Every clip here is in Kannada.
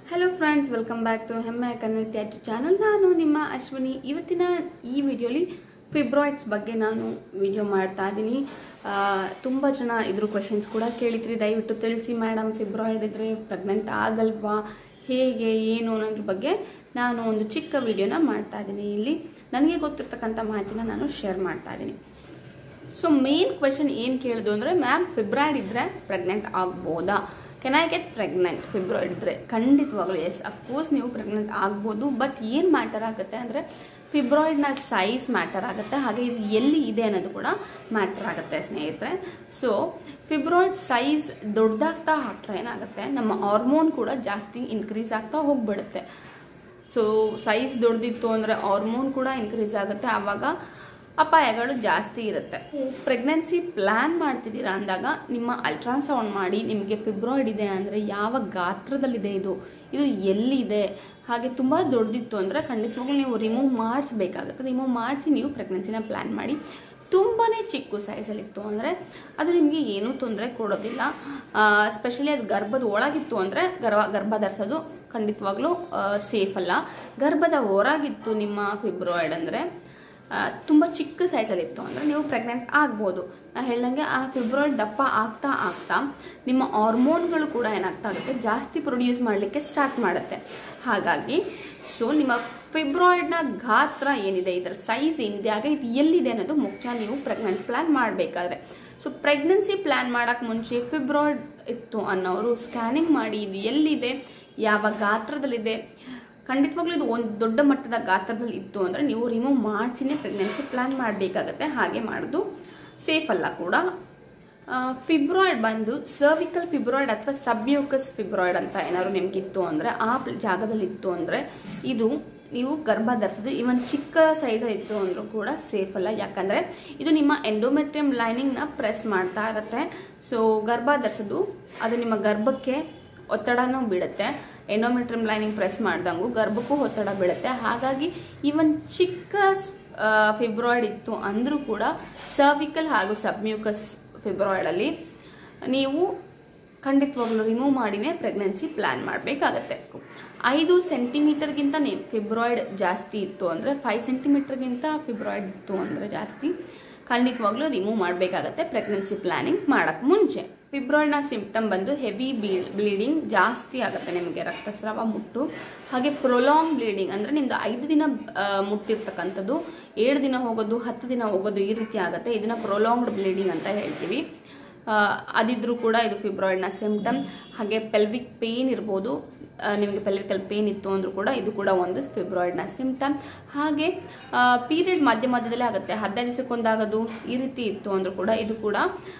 hello friends welcome back to ಹೆಮ್ಮೆ ಕನ್ನಡ ತ್ಯಾಜ್ಯ ಚಾನಲ್ ನಾನು ನಿಮ್ಮ ಅಶ್ವಿನಿ ಇವತ್ತಿನ ಈ ವಿಡಿಯೋಲಿ ಫಿಬ್ರಾಯ್ಡ್ಸ್ ಬಗ್ಗೆ ನಾನು ವಿಡಿಯೋ ಮಾಡ್ತಾ ಇದ್ದೀನಿ ತುಂಬ ಜನ ಇದ್ರ ಕ್ವೆಶನ್ಸ್ ಕೂಡ ಕೇಳಿದ್ರಿ ದಯವಿಟ್ಟು ತಿಳಿಸಿ ಮೇಡಮ್ ಫಿಬ್ರಾಯ್ಡ್ ಇದ್ದರೆ ಪ್ರೆಗ್ನೆಂಟ್ ಆಗಲ್ವಾ ಹೇಗೆ ಏನು ಅನ್ನೋದ್ರ ಬಗ್ಗೆ ನಾನು ಒಂದು ಚಿಕ್ಕ ವಿಡಿಯೋನ ಮಾಡ್ತಾ ಇದ್ದೀನಿ ಇಲ್ಲಿ ನನಗೆ ಗೊತ್ತಿರ್ತಕ್ಕಂಥ ಮಾಹಿತಿನ ನಾನು ಶೇರ್ ಮಾಡ್ತಾ ಇದ್ದೀನಿ ಸೊ ಮೇನ್ ಕ್ವೆಶನ್ ಏನು ಕೇಳಿದ್ರು ಅಂದರೆ ಮ್ಯಾಮ್ ಫಿಬ್ರಾಯ್ಡ್ ಇದ್ದರೆ ಪ್ರೆಗ್ನೆಂಟ್ ಆಗ್ಬೋದಾ can I get pregnant fibroid ಇದ್ದರೆ ಖಂಡಿತವಾಗ್ಲೂ ಎಸ್ ಅಫ್ಕೋರ್ಸ್ ನೀವು ಪ್ರೆಗ್ನೆಂಟ್ ಆಗ್ಬೋದು ಬಟ್ ಏನು ಮ್ಯಾಟರ್ ಆಗುತ್ತೆ ಅಂದರೆ ಫಿಬ್ರಾಯ್ಡ್ನ ಸೈಜ್ ಮ್ಯಾಟರ್ ಆಗುತ್ತೆ ಹಾಗೆ ಇದು ಎಲ್ಲಿ ಇದೆ ಅನ್ನೋದು ಕೂಡ ಮ್ಯಾಟರ್ ಆಗುತ್ತೆ ಸ್ನೇಹಿತರೆ ಸೊ ಫಿಬ್ರಾಯ್ಡ್ ಸೈಜ್ ದೊಡ್ಡದಾಗ್ತಾ ಆಗ್ತಾ ಏನಾಗುತ್ತೆ ನಮ್ಮ ಹಾರ್ಮೋನ್ ಕೂಡ ಜಾಸ್ತಿ ಇನ್ಕ್ರೀಸ್ ಆಗ್ತಾ ಹೋಗ್ಬಿಡುತ್ತೆ ಸೊ ಸೈಜ್ ದೊಡ್ಡದಿತ್ತು ಅಂದರೆ ಹಾರ್ಮೋನ್ ಕೂಡ ಇನ್ಕ್ರೀಸ್ ಆಗುತ್ತೆ ಆವಾಗ ಅಪಾಯಗಳು ಜಾಸ್ತಿ ಇರುತ್ತೆ ಪ್ರೆಗ್ನೆನ್ಸಿ ಪ್ಲ್ಯಾನ್ ಮಾಡ್ತಿದ್ದೀರಾ ಅಂದಾಗ ನಿಮ್ಮ ಅಲ್ಟ್ರಾಸೌಂಡ್ ಮಾಡಿ ನಿಮಗೆ ಫಿಬ್ರಾಯ್ಡ್ ಇದೆ ಅಂದರೆ ಯಾವ ಗಾತ್ರದಲ್ಲಿದೆ ಇದು ಇದು ಎಲ್ಲಿದೆ ಹಾಗೆ ತುಂಬ ದೊಡ್ಡದಿತ್ತು ಅಂದರೆ ಖಂಡಿತವಾಗ್ಲೂ ನೀವು ರಿಮೂವ್ ಮಾಡಿಸ್ಬೇಕಾಗುತ್ತೆ ರಿಮೂವ್ ಮಾಡಿಸಿ ನೀವು ಪ್ರೆಗ್ನೆನ್ಸಿನ ಪ್ಲ್ಯಾನ್ ಮಾಡಿ ತುಂಬಾ ಚಿಕ್ಕ ಸೈಜಲ್ಲಿತ್ತು ಅಂದರೆ ಅದು ನಿಮಗೆ ಏನೂ ತೊಂದರೆ ಕೊಡೋದಿಲ್ಲ ಸ್ಪೆಷಲಿ ಅದು ಗರ್ಭದ ಒಳಗಿತ್ತು ಅಂದರೆ ಗರ್ಭ ಗರ್ಭ ಧರಿಸೋದು ಖಂಡಿತವಾಗ್ಲೂ ಸೇಫ್ ಅಲ್ಲ ಗರ್ಭದ ಹೊರಗಿತ್ತು ನಿಮ್ಮ ಫಿಬ್ರಾಯ್ಡ್ ಅಂದರೆ ತುಂಬ ಚಿಕ್ಕ ಸೈಜಲ್ಲಿತ್ತು ಅಂದರೆ ನೀವು ಪ್ರೆಗ್ನೆಂಟ್ ಆಗ್ಬೋದು ನಾ ಹೇಳ್ದಂಗೆ ಆ ಫಿಬ್ರಾಯ್ಡ್ ದಪ್ಪ ಆಗ್ತಾ ಆಗ್ತಾ ನಿಮ್ಮ ಹಾರ್ಮೋನ್ಗಳು ಕೂಡ ಏನಾಗ್ತಾ ಆಗುತ್ತೆ ಜಾಸ್ತಿ ಪ್ರೊಡ್ಯೂಸ್ ಮಾಡಲಿಕ್ಕೆ ಸ್ಟಾರ್ಟ್ ಮಾಡುತ್ತೆ ಹಾಗಾಗಿ ಸೊ ನಿಮ್ಮ ಫಿಬ್ರಾಯ್ಡ್ನ ಗಾತ್ರ ಏನಿದೆ ಇದರ ಸೈಜ್ ಏನಿದೆ ಆಗ ಇದು ಎಲ್ಲಿದೆ ಅನ್ನೋದು ಮುಖ್ಯ ನೀವು ಪ್ರೆಗ್ನೆಂಟ್ ಪ್ಲ್ಯಾನ್ ಮಾಡಬೇಕಾದ್ರೆ ಸೊ ಪ್ರೆಗ್ನೆನ್ಸಿ ಪ್ಲ್ಯಾನ್ ಮಾಡೋಕ್ಕೆ ಮುಂಚೆ ಫಿಬ್ರಾಯ್ಡ್ ಇತ್ತು ಅನ್ನೋರು ಸ್ಕ್ಯಾನಿಂಗ್ ಮಾಡಿ ಇದು ಎಲ್ಲಿದೆ ಯಾವ ಗಾತ್ರದಲ್ಲಿದೆ ಖಂಡಿತವಾಗ್ಲೂ ಇದು ಒಂದು ದೊಡ್ಡ ಮಟ್ಟದ ಗಾತ್ರದಲ್ಲಿ ಇತ್ತು ಅಂದರೆ ನೀವು ರಿಮೂವ್ ಮಾಡಿಸಿನೇ ಪ್ರೆಗ್ನೆನ್ಸಿ ಪ್ಲ್ಯಾನ್ ಮಾಡಬೇಕಾಗತ್ತೆ ಹಾಗೆ ಮಾಡೋದು ಸೇಫ್ ಅಲ್ಲ ಕೂಡ ಫಿಬ್ರಾಯ್ಡ್ ಬಂದು ಸರ್ವಿಕಲ್ ಫಿಬ್ರಾಯ್ಡ್ ಅಥವಾ ಸಬ್ಯೂಕಸ್ ಫಿಬ್ರಾಯ್ಡ್ ಅಂತ ಏನಾದ್ರು ನಿಮ್ಗಿತ್ತು ಅಂದರೆ ಆ ಜಾಗದಲ್ಲಿ ಇತ್ತು ಅಂದರೆ ಇದು ನೀವು ಗರ್ಭ ಧರಿಸೋದು ಇವನ್ ಚಿಕ್ಕ ಸೈಜಲ್ಲಿ ಇತ್ತು ಅಂದರೂ ಕೂಡ ಸೇಫ್ ಅಲ್ಲ ಯಾಕಂದರೆ ಇದು ನಿಮ್ಮ ಎಂಡೋಮೆಟ್ರಿಯಂ ಲೈನಿಂಗ್ನ ಪ್ರೆಸ್ ಮಾಡ್ತಾ ಇರುತ್ತೆ ಸೊ ಗರ್ಭ ಧರಿಸೋದು ಅದು ನಿಮ್ಮ ಗರ್ಭಕ್ಕೆ ಒತ್ತಡನೂ ಬೀಳುತ್ತೆ ಎಂಡೋಮೆಟ್ರಿಯಂ ಲೈನಿಂಗ್ ಪ್ರೆಸ್ ಮಾಡ್ದಂಗೂ ಗರ್ಭಕ್ಕೂ ಒತ್ತಡ ಬೀಳುತ್ತೆ ಹಾಗಾಗಿ ಇವನ್ ಚಿಕ್ಕ ಫಿಬ್ರಾಯ್ಡ್ ಇತ್ತು ಅಂದರೂ ಕೂಡ ಸರ್ವಿಕಲ್ ಹಾಗೂ ಸಬ್ಮ್ಯೂಕಸ್ ಫಿಬ್ರಾಯ್ಡಲ್ಲಿ ನೀವು ಖಂಡಿತವಾಗ್ಲೂ ರಿಮೂವ್ ಮಾಡಿನೇ ಪ್ರೆಗ್ನೆನ್ಸಿ ಪ್ಲ್ಯಾನ್ ಮಾಡಬೇಕಾಗತ್ತೆ ಐದು ಸೆಂಟಿಮೀಟರ್ಗಿಂತ ನೀವು ಫಿಬ್ರಾಯ್ಡ್ ಜಾಸ್ತಿ ಇತ್ತು ಅಂದರೆ ಫೈವ್ ಸೆಂಟಿಮೀಟರ್ಗಿಂತ ಫಿಬ್ರಾಯ್ಡ್ ಇತ್ತು ಅಂದರೆ ಜಾಸ್ತಿ ಖಂಡಿತವಾಗ್ಲೂ ರಿಮೂವ್ ಮಾಡಬೇಕಾಗತ್ತೆ ಪ್ರೆಗ್ನೆನ್ಸಿ ಪ್ಲ್ಯಾನಿಂಗ್ ಮಾಡೋಕ್ಕೆ ಮುಂಚೆ ಫಿಬ್ರಾಯ್ಡ್ನ ಸಿಂಪ್ಟಮ್ ಬಂದು ಹೆವಿ ಬ್ಲೀಡಿಂಗ್ ಜಾಸ್ತಿ ಆಗುತ್ತೆ ನಿಮಗೆ ರಕ್ತಸ್ರಾವ ಮುಟ್ಟು ಹಾಗೆ ಪ್ರೊಲಾಂಗ್ ಬ್ಲೀಡಿಂಗ್ ಅಂದರೆ ನಿಮ್ಮದು ಐದು ದಿನ ಮುಟ್ಟಿರ್ತಕ್ಕಂಥದ್ದು ಏಳು ದಿನ ಹೋಗೋದು ಹತ್ತು ದಿನ ಹೋಗೋದು ಈ ರೀತಿ ಆಗುತ್ತೆ ಇದನ್ನು ಪ್ರೊಲಾಂಗ್ಡ್ ಬ್ಲೀಡಿಂಗ್ ಅಂತ ಹೇಳ್ತೀವಿ ಅದಿದ್ರೂ ಕೂಡ ಇದು ಫಿಬ್ರಾಯ್ಡ್ನ ಸಿಂಪ್ಟಮ್ ಹಾಗೆ ಪೆಲ್ವಿಕ್ ಪೇನ್ ಇರ್ಬೋದು ನಿಮಗೆ ಪೆಲ್ವಿಕಲ್ ಪೇನ್ ಇತ್ತು ಅಂದರೂ ಕೂಡ ಇದು ಕೂಡ ಒಂದು ಫಿಬ್ರಾಯ್ಡ್ನ ಸಿಂಪ್ಟಮ್ ಹಾಗೆ ಪೀರಿಯಡ್ ಮಧ್ಯ ಮಧ್ಯದಲ್ಲೇ ಆಗುತ್ತೆ ಹದಿನೈದು ದಿವಸಕ್ಕೊಂದಾಗೋದು ಈ ರೀತಿ ಇತ್ತು ಅಂದರೂ ಕೂಡ ಇದು ಕೂಡ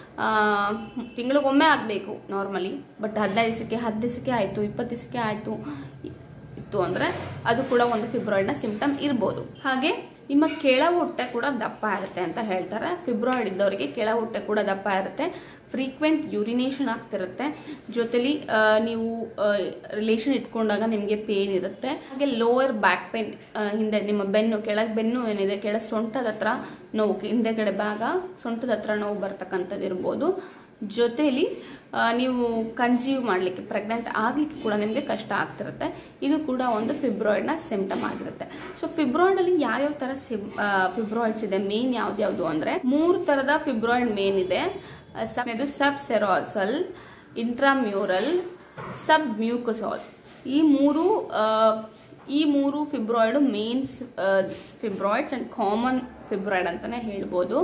ತಿಂಗಳಿಗೊಮ್ಮೆ ಆಗಬೇಕು ನಾರ್ಮಲಿ ಬಟ್ ಹದಿನೈದು ದಿವಸಕ್ಕೆ ಹತ್ತು ದಿವಸಕ್ಕೆ ಆಯಿತು ಇಪ್ಪತ್ತು ದಿವಸಕ್ಕೆ ಆಯಿತು ಇತ್ತು ಅಂದರೆ ಅದು ಕೂಡ ಒಂದು ಫಿಬ್ರಾಯ್ಡ್ನ ಸಿಂಪ್ಟಮ್ ಇರ್ಬೋದು ಹಾಗೆ ನಿಮ್ಮ ಕೆಳ ಹೊಟ್ಟೆ ಕೂಡ ದಪ್ಪ ಇರುತ್ತೆ ಅಂತ ಹೇಳ್ತಾರೆ ಫಿಬ್ರಾಯ್ಡ್ ಇದ್ದವರಿಗೆ ಕೆಳ ಹೊಟ್ಟೆ ಕೂಡ ದಪ್ಪ ಇರುತ್ತೆ ಫ್ರೀಕ್ವೆಂಟ್ ಯೂರಿನೇಷನ್ ಆಗ್ತಿರುತ್ತೆ ಜೊತೆಲಿ ನೀವು ರಿಲೇಷನ್ ಇಟ್ಕೊಂಡಾಗ ನಿಮಗೆ ಪೇನ್ ಇರುತ್ತೆ ಹಾಗೆ ಲೋವರ್ ಬ್ಯಾಕ್ ಪೇನ್ ಹಿಂದೆ ನಿಮ್ಮ ಬೆನ್ನು ಕೆಳಗೆ ಬೆನ್ನು ಏನಿದೆ ಕೆಳ ಸೊಂಟದ ಹತ್ರ ನೋವು ಹಿಂದೆಗಡೆ ಭಾಗ ಸೊಂಟದ ಹತ್ರ ನೋವು ಬರ್ತಕ್ಕಂಥದ್ದು ಇರ್ಬೋದು ಜೊತೆಲಿ ನೀವು ಕನ್ಸೀವ್ ಮಾಡಲಿಕ್ಕೆ ಪ್ರೆಗ್ನೆಂಟ್ ಆಗಲಿಕ್ಕೆ ಕೂಡ ನಿಮಗೆ ಕಷ್ಟ ಆಗ್ತಿರುತ್ತೆ ಇದು ಕೂಡ ಒಂದು ಫಿಬ್ರಾಯ್ಡ್ನ ಸಿಂಪ್ಟಮ್ ಆಗಿರುತ್ತೆ ಸೊ ಫಿಬ್ರಾಯ್ಡಲ್ಲಿ ಯಾವ್ಯಾವ ಥರ ಸಿಮ್ ಫಿಬ್ರಾಯ್ಡ್ಸ್ ಇದೆ ಮೇನ್ ಯಾವ್ದ್ಯಾವುದು ಅಂದರೆ ಮೂರು ಥರದ ಫಿಬ್ರಾಯ್ಡ್ ಮೇನ್ ಇದೆ ಇದು ಸಬ್ ಸೆರಾಸಲ್ ಇಂಟ್ರಾಮ್ಯೂರಲ್ ಸಬ್ ಮ್ಯೂಕಸಾಲ್ ಈ ಮೂರು ಈ ಮೂರು fibroid means fibroids and common fibroid ಅಂತಲೇ ಹೇಳ್ಬೋದು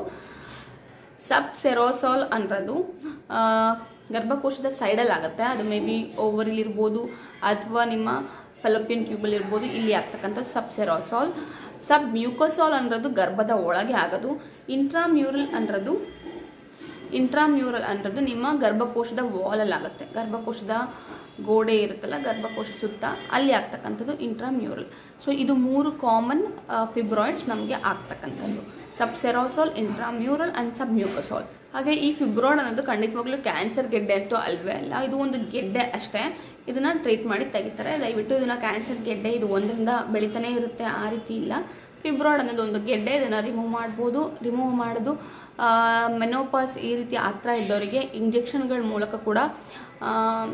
ಸಬ್ ಸೆರೋಸಾಲ್ ಅನ್ನೋದು ಗರ್ಭಕೋಶದ ಸೈಡಲ್ಲಿ ಆಗುತ್ತೆ ಅದು ಮೇ ಬಿ ಓವರಿಲ್ ಇರ್ಬೋದು ಅಥವಾ ನಿಮ್ಮ ಫಲೋಪಿಯನ್ ಟ್ಯೂಬಲ್ ಇರ್ಬೋದು ಇಲ್ಲಿ ಆಗ್ತಕ್ಕಂಥ ಸಬ್ ಸೆರೋಸಾಲ್ ಸಬ್ ಮ್ಯೂಕೋಸಾಲ್ ಅನ್ನೋದು ಗರ್ಭದ ಒಳಗೆ ಆಗೋದು ಇಂಟ್ರಾಮ್ಯೂರಲ್ ಅನ್ನೋದು ಇಂಟ್ರಾಮ್ಯೂರಲ್ ಅನ್ನೋದು ನಿಮ್ಮ ಗರ್ಭಕೋಶದ ವಾಲಲ್ಲಿ ಆಗುತ್ತೆ ಗರ್ಭಕೋಶದ ಗೋಡೆ ಇರುತ್ತಲ್ಲ ಗರ್ಭಕೋಶ ಸುತ್ತ ಅಲ್ಲಿ ಆಗ್ತಕ್ಕಂಥದ್ದು ಇಂಟ್ರಾಮ್ಯೂರಲ್ ಸೊ ಇದು ಮೂರು ಕಾಮನ್ ಫಿಬ್ರಾಯ್ಡ್ಸ್ ನಮಗೆ ಆಗ್ತಕ್ಕಂಥದ್ದು ಸಬ್ ಸೆರೋಸಾಲ್ ಇಂಟ್ರಾಮ್ಯೂರಲ್ ಆ್ಯಂಡ್ ಸಬ್ ಮ್ಯೂಕೋಸಾಲ್ ಹಾಗೆ ಈ ಫಿಬ್ರಾಯ್ಡ್ ಅನ್ನೋದು ಖಂಡಿತವಾಗ್ಲೂ ಕ್ಯಾನ್ಸರ್ ಗೆಡ್ಡೆ ಅಂತೂ ಅಲ್ವೇ ಅಲ್ಲ ಇದು ಒಂದು ಗೆಡ್ಡೆ ಅಷ್ಟೇ ಇದನ್ನ ಟ್ರೀಟ್ ಮಾಡಿ ತೆಗಿತಾರೆ ದಯವಿಟ್ಟು ಇದನ್ನ ಕ್ಯಾನ್ಸರ್ ಗೆಡ್ಡೆ ಇದು ಒಂದರಿಂದ ಬೆಳಿತಾನೆ ಇರುತ್ತೆ ಆ ರೀತಿ ಇಲ್ಲ ಫಿಬ್ರಾಯ್ಡ್ ಅನ್ನೋದು ಒಂದು ಗೆಡ್ಡೆ ಇದನ್ನು ರಿಮೂವ್ ಮಾಡ್ಬೋದು ರಿಮೂವ್ ಮಾಡೋದು ಮೆನೋಪಾಸ್ ಈ ರೀತಿ ಹತ್ರ ಇದ್ದವರಿಗೆ ಇಂಜೆಕ್ಷನ್ಗಳ ಮೂಲಕ ಕೂಡ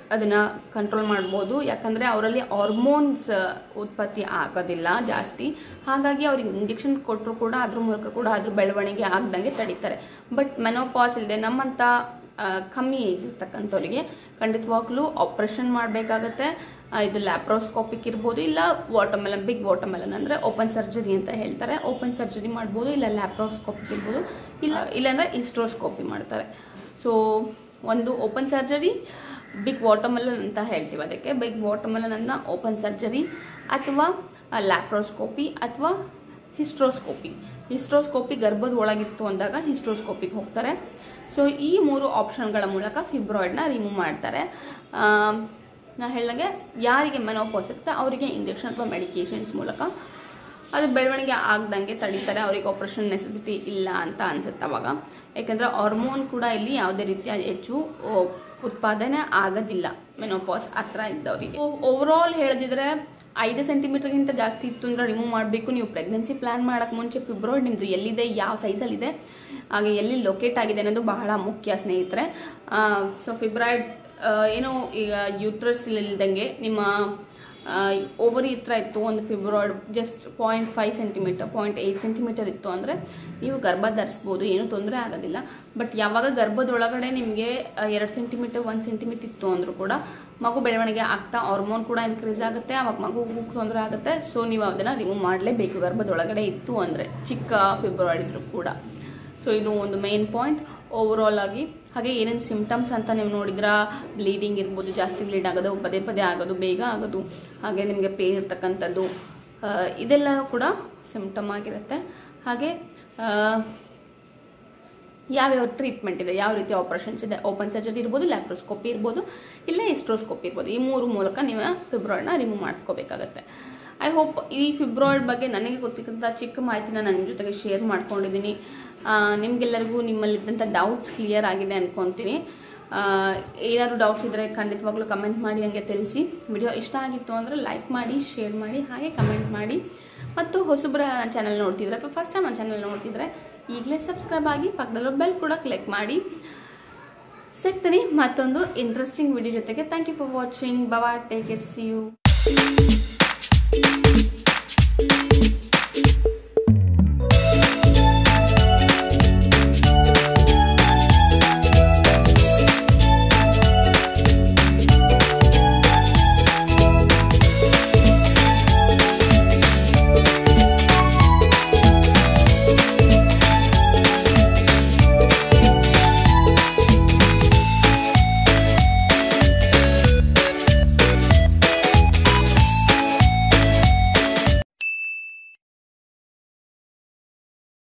ಅದನ್ನು ಕಂಟ್ರೋಲ್ ಮಾಡ್ಬೋದು ಯಾಕಂದರೆ ಅವರಲ್ಲಿ ಹಾರ್ಮೋನ್ಸ್ ಉತ್ಪತ್ತಿ ಆಗೋದಿಲ್ಲ ಜಾಸ್ತಿ ಹಾಗಾಗಿ ಅವ್ರಿಗೆ ಇಂಜೆಕ್ಷನ್ ಕೊಟ್ಟರು ಕೂಡ ಅದ್ರ ಮೂಲಕ ಕೂಡ ಅದ್ರ ಬೆಳವಣಿಗೆ ಆಗ್ದಂಗೆ ತಡೀತಾರೆ ಬಟ್ ಮೆನೋಪಾಸ್ ಇಲ್ಲದೆ ನಮ್ಮಂಥ ಆ, ಕಮ್ಮಿ ಏಜ್ ಇರ್ತಕ್ಕಂಥವ್ರಿಗೆ ಖಂಡಿತವಾಗ್ಲೂ ಆಪ್ರೇಷನ್ ಮಾಡಬೇಕಾಗತ್ತೆ ಇದು ಲ್ಯಾಪ್ರೋಸ್ಕೋಪಿಕ್ ಇರ್ಬೋದು ಇಲ್ಲ ವಾಟರ್ಮೆಲನ್ ಬಿಗ್ ವಾಟರ್ಮೆಲನ್ ಅಂದರೆ ಓಪನ್ ಸರ್ಜರಿ ಅಂತ ಹೇಳ್ತಾರೆ ಓಪನ್ ಸರ್ಜರಿ ಮಾಡ್ಬೋದು ಇಲ್ಲ ಲ್ಯಾಪ್ರೋಸ್ಕೋಪಿಕ್ ಇರ್ಬೋದು ಇಲ್ಲ ಇಲ್ಲಾಂದರೆ ಇಸ್ಟ್ರೋಸ್ಕೋಪಿ ಮಾಡ್ತಾರೆ ಸೊ ಒಂದು ಓಪನ್ ಸರ್ಜರಿ ಬಿಗ್ ವಾಟರ್ಮೆಲನ್ ಅಂತ ಹೇಳ್ತೀವಿ ಅದಕ್ಕೆ ಬಿಗ್ ವಾಟರ್ಮೆಲನ್ ಅನ್ನ ಓಪನ್ ಸರ್ಜರಿ ಅಥವಾ ಲ್ಯಾಪ್ರೋಸ್ಕೋಪಿ ಅಥವಾ ಹಿಸ್ಟ್ರೋಸ್ಕೋಪಿ ಹಿಸ್ಟ್ರೋಸ್ಕೋಪಿ ಗರ್ಭದ ಒಳಗಿತ್ತು ಅಂದಾಗ ಹಿಸ್ಟ್ರೋಸ್ಕೋಪಿಗೆ ಹೋಗ್ತಾರೆ ಸೊ ಈ ಮೂರು ಆಪ್ಷನ್ಗಳ ಮೂಲಕ ಫಿಬ್ರಾಯ್ಡ್ನ ರಿಮೂವ್ ಮಾಡ್ತಾರೆ ಆ, ನಾ ಹೇಳ್ದಂಗೆ ಯಾರಿಗೆ ಮೆನೋಪಾಸ್ ಇರುತ್ತೆ ಅವರಿಗೆ ಇಂಜೆಕ್ಷನ್ ಅಥವಾ ಮೆಡಿಕೇಶನ್ಸ್ ಮೂಲಕ ಅದು ಬೆಳವಣಿಗೆ ಆಗ್ದಂಗೆ ತಡೀತಾರೆ ಅವ್ರಿಗೆ ಆಪ್ರೇಷನ್ ನೆಸೆಸಿಟಿ ಇಲ್ಲ ಅಂತ ಅನ್ಸುತ್ತೆ ಅವಾಗ ಯಾಕೆಂದರೆ ಹಾರ್ಮೋನ್ ಕೂಡ ಇಲ್ಲಿ ಯಾವುದೇ ರೀತಿಯ ಹೆಚ್ಚು ಓ, ಉತ್ಪಾದನೆ ಆಗೋದಿಲ್ಲ ಮೆನೋಪಾಸ್ ಹತ್ರ ಇದ್ದವರಿಗೆ ಓವರ್ ಆಲ್ ಹೇಳದಿದ್ರೆ ಐದು ಸೆಂಟಿಮೀಟರ್ಗಿಂತ ಜಾಸ್ತಿ ಇತ್ತು ಅಂದರೆ ರಿಮೂವ್ ಮಾಡಬೇಕು ನೀವು ಪ್ರೆಗ್ನೆನ್ಸಿ ಪ್ಲಾನ್ ಮಾಡೋಕ್ಕೆ ಮುಂಚೆ ಫಿಬ್ರಾಯ್ಡ್ ನಿಮ್ಮದು ಎಲ್ಲಿದೆ ಯಾವ ಸೈಜಲ್ಲಿದೆ ಹಾಗೆ ಎಲ್ಲಿ ಲೊಕೇಟ್ ಆಗಿದೆ ಅನ್ನೋದು ಬಹಳ ಮುಖ್ಯ ಸ್ನೇಹಿತರೆ ಸೊ ಫಿಬ್ರಾಯ್ಡ್ ಏನೋ ಈಗ ಯೂಟ್ರಸ್ ಇಲ್ದಂಗೆ ನಿಮ್ಮ ಓವರಿ ಹತ್ರ ಇತ್ತು ಒಂದು fibroid just point five centimeter point eight centimeter ಇತ್ತು ಅಂದರೆ ನೀವು ಗರ್ಭ ಧರಿಸ್ಬೋದು ಏನೂ ತೊಂದರೆ ಆಗೋದಿಲ್ಲ ಬಟ್ ಯಾವಾಗ ಗರ್ಭದೊಳಗಡೆ ನಿಮಗೆ ಎರಡು ಸೆಂಟಿಮೀಟರ್ ಒಂದು ಸೆಂಟಿಮೀಟರ್ ಇತ್ತು ಅಂದರೂ ಕೂಡ ಮಗು ಬೆಳವಣಿಗೆ ಆಗ್ತಾ ಹಾರ್ಮೋನ್ ಕೂಡ ಇನ್ಕ್ರೀಸ್ ಆಗುತ್ತೆ ಅವಾಗ ಮಗು ತೊಂದರೆ ಆಗುತ್ತೆ ಸೊ ನೀವು ಅದನ್ನು ರಿಮೂವ್ ಮಾಡಲೇಬೇಕು ಗರ್ಭದೊಳಗಡೆ ಇತ್ತು ಅಂದರೆ ಚಿಕ್ಕ ಫಿಬ್ರಾಯ್ಡ್ ಇದ್ರೂ ಕೂಡ ಸೊ ಇದು ಒಂದು ಮೇನ್ ಪಾಯಿಂಟ್ ಓವರಾಲ್ ಆಗಿ ಹಾಗೆ ಏನೇನು ಸಿಮ್ಟಮ್ಸ್ ಅಂತ ನೀವು ನೋಡಿದ್ರ ಬ್ಲೀಡಿಂಗ್ ಇರ್ಬೋದು ಜಾಸ್ತಿ ಬ್ಲೀಡ್ ಆಗೋದು ಪದೇ ಪದೇ ಆಗೋದು ಬೇಗ ಆಗೋದು ಹಾಗೆ ನಿಮಗೆ ಪೇನ್ ಇರ್ತಕ್ಕಂಥದ್ದು ಆ, ಇದೆಲ್ಲ ಕೂಡ ಸಿಮ್ಟಮ್ ಆಗಿರುತ್ತೆ ಹಾಗೆ ಆ, ಯಾವ್ಯಾವ ಟ್ರೀಟ್ಮೆಂಟ್ ಇದೆ ಯಾವ ರೀತಿ ಆಪರೇಷನ್ಸ್ ಇದೆ ಓಪನ್ ಸರ್ಜರಿ ಇರ್ಬೋದು ಲ್ಯಾಪ್ರೋಸ್ಕೋಪಿ ಇರ್ಬೋದು ಇಲ್ಲ ಎಸ್ಟ್ರೋಸ್ಕೋಪಿ ಇರ್ಬೋದು ಈ ಮೂರು ಮೂಲಕ ನೀವು ಫಿಬ್ರಾಯ್ಡ್ನ ರಿಮೂವ್ ಮಾಡಿಸ್ಕೋಬೇಕಾಗತ್ತೆ ಐ ಹೋಪ್ ಈ ಫಿಬ್ರಾಯ್ಡ್ ಬಗ್ಗೆ ನನಗೆ ಗೊತ್ತಿದ್ದಂಥ ಚಿಕ್ಕ ಮಾಹಿತಿನ ನಾನು ನಿಮ್ಮ ಜೊತೆಗೆ ಶೇರ್ ಮಾಡ್ಕೊಂಡಿದ್ದೀನಿ ಆ, ನಿಮ್ಗೆಲ್ಲರಿಗೂ ನಿಮ್ಮಲ್ಲಿದ್ದಂಥ ಡೌಟ್ಸ್ ಕ್ಲಿಯರ್ ಆಗಿದೆ ಅನ್ಕೊತೀನಿ ಆ, ಏನಾದ್ರು ಡೌಟ್ಸ್ ಇದ್ದರೆ ಖಂಡಿತವಾಗ್ಲೂ ಕಮೆಂಟ್ ಮಾಡಿ ಹಂಗೆ ತಿಳಿಸಿ ವಿಡಿಯೋ ಇಷ್ಟ ಆಗಿತ್ತು ಅಂದರೆ ಲೈಕ್ ಮಾಡಿ ಶೇರ್ ಮಾಡಿ ಹಾಗೆ ಕಮೆಂಟ್ ಮಾಡಿ ಮತ್ತು ಹೊಸಬ್ರ ನನ್ನ ಚಾನಲ್ ನೋಡ್ತಿದ್ರೆ ಅಥವಾ ಫಸ್ಟ್ ಟೈಮ್ ನನ್ನ ಚಾನಲ್ ನೋಡ್ತಿದ್ರೆ ಈಗಲೇ ಸಬ್ಸ್ಕ್ರೈಬ್ ಆಗಿ ಪಕ್ಕದಲ್ಲಿರೋ ಬೆಲ್ ಕೂಡ ಕ್ಲಿಕ್ ಮಾಡಿ ಸಿಗ್ತೀನಿ ಮತ್ತೊಂದು ಇಂಟ್ರೆಸ್ಟಿಂಗ್ ವಿಡಿಯೋ ಜೊತೆಗೆ ಥ್ಯಾಂಕ್ ಯು ಫಾರ್ ವಾಚಿಂಗ್ ಬವಾ ಟೇಕ್ ಇರ್ ಸಿ ಯು